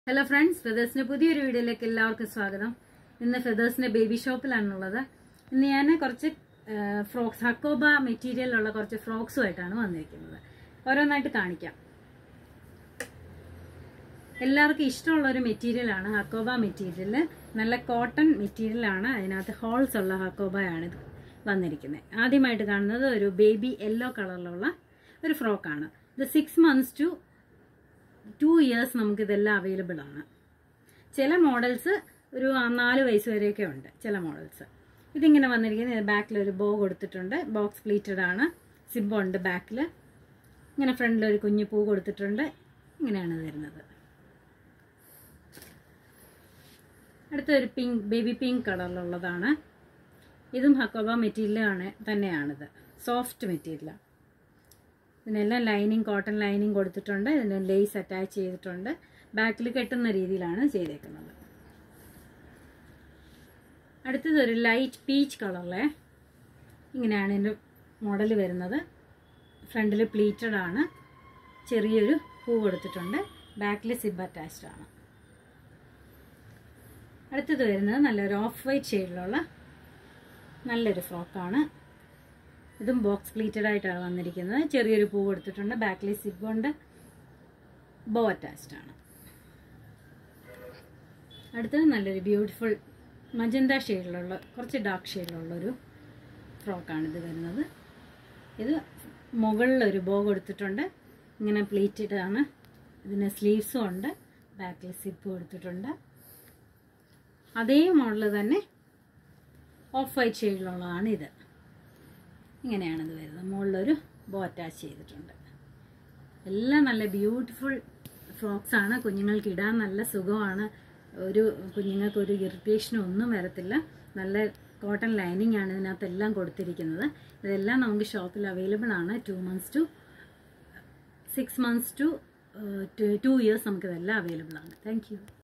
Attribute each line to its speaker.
Speaker 1: hello friends ഫെദേഴ്സിന്റെ പുതിയൊരു വീഡിയോയിലേക്ക് എല്ലാവർക്കും സ്വാഗതം ഇന്ന് ഫെദേഴ്സിന്റെ ബേബി ഷോപ്പിലാണുള്ളത് ഇന്ന് ഞാൻ കുറച്ച് ഫ്രോക്സ് ഹക്കോബ മെറ്റീരിയലുള്ള കുറച്ച് ഫ്രോക്സുമായിട്ടാണ് വന്നിരിക്കുന്നത് ഓരോന്നായിട്ട് കാണിക്കാം എല്ലാവർക്കും ഇഷ്ടമുള്ള ഒരു മെറ്റീരിയലാണ് ഹക്കോബ മെറ്റീരിയൽ നല്ല കോട്ടൺ മെറ്റീരിയലാണ് അതിനകത്ത് ഹോൾസ് ഉള്ള ഹക്കോബയാണ് ഇത് വന്നിരിക്കുന്നത് ആദ്യമായിട്ട് കാണുന്നത് ഒരു ബേബി യെല്ലോ കളറിലുള്ള ഒരു ഫ്രോക്കാണ് ഇത് six months to two years നമുക്കിതെല്ലാം അവൈലബിൾ ആണ് ചില മോഡൽസ് ഒരു നാല് വയസ്സ് വരെയൊക്കെ ഉണ്ട് ചില മോഡൽസ് ഇതിങ്ങനെ വന്നിരിക്കുന്നത് ബാക്കിൽ ഒരു ബോ കൊടുത്തിട്ടുണ്ട് ബോക്സ് പ്ലീറ്റഡ് ആണ് സിബ് ഉണ്ട് ബാക്കിൽ ഇങ്ങനെ ഫ്രണ്ടിൽ ഒരു കുഞ്ഞു പൂ കൊടുത്തിട്ടുണ്ട് ഇങ്ങനെയാണ് വരുന്നത് അടുത്തൊരു പിങ്ക് ബേബി പിങ്ക് കളറിലുള്ളതാണ് ഇതും ഹക്കോബ മെറ്റീരിയലാണ് തന്നെയാണിത് സോഫ്റ്റ് മെറ്റീരിയലാണ് ഇതിനെല്ലാം ലൈനിങ് കോട്ടൺ ലൈനിങ് കൊടുത്തിട്ടുണ്ട് ഇതിന് ലേസ് അറ്റാച്ച് ചെയ്തിട്ടുണ്ട് ബാക്കിൽ കെട്ടുന്ന രീതിയിലാണ് ചെയ്തേക്കുന്നത് അടുത്തത് ഒരു ലൈറ്റ് പീച്ച് കളറിലെ ഇങ്ങനെയാണ് ഇതിൻ്റെ മോഡൽ വരുന്നത് ഫ്രണ്ടിൽ പ്ലീറ്റഡ് ആണ് ചെറിയൊരു പൂ കൊടുത്തിട്ടുണ്ട് ബാക്കിൽ സിബ് അറ്റാച്ച്ഡ് ആണ് അടുത്തത് വരുന്നത് നല്ലൊരു ഓഫ് വൈറ്റ് ഷെയ്ഡിലുള്ള നല്ലൊരു ഫ്രോക്കാണ് ഇതും ബോക്സ് പ്ലീറ്റഡ് ആയിട്ടാണ് വന്നിരിക്കുന്നത് ചെറിയൊരു പൂ കൊടുത്തിട്ടുണ്ട് ബാക്കിൽ സിബ് കൊണ്ട് ബോ അറ്റാച്ച്ഡ് ആണ് അടുത്തത് നല്ലൊരു ബ്യൂട്ടിഫുൾ മജന്ത ഷെയ്ഡിലുള്ള കുറച്ച് ഡാർക്ക് ഷെയ്ഡിലുള്ളൊരു ഫ്രോക്കാണ് ഇത് വരുന്നത് ഇത് മുകളിലൊരു ബോ കൊടുത്തിട്ടുണ്ട് ഇങ്ങനെ പ്ലീറ്റഡ് ആണ് ഇതിന് സ്ലീവ്സും ഉണ്ട് ബാക്കിൽ സിബ് കൊടുത്തിട്ടുണ്ട് അതേ മോഡൽ തന്നെ ഓഫ് വൈറ്റ് ഷെയ്ഡിലുള്ളതാണ് ഇത് ഇങ്ങനെയാണ് ഇത് വരുന്നത് മുകളിലൊരു ബോ അറ്റാച്ച് ചെയ്തിട്ടുണ്ട് എല്ലാം നല്ല ബ്യൂട്ടിഫുൾ ഫ്രോക്സ് ആണ് കുഞ്ഞുങ്ങൾക്ക് ഇടാൻ നല്ല സുഖമാണ് ഒരു കുഞ്ഞുങ്ങൾക്ക് ഒരു ഇറിറ്റേഷനും ഒന്നും വരത്തില്ല നല്ല കോട്ടൺ ലൈനിങ് ആണ് ഇതിനകത്ത് എല്ലാം കൊടുത്തിരിക്കുന്നത് ഇതെല്ലാം നമുക്ക് ഷോപ്പിൽ അവൈലബിൾ ആണ് two months to six months to two years നമുക്കിതെല്ലാം അവൈലബിൾ ആണ് താങ്ക്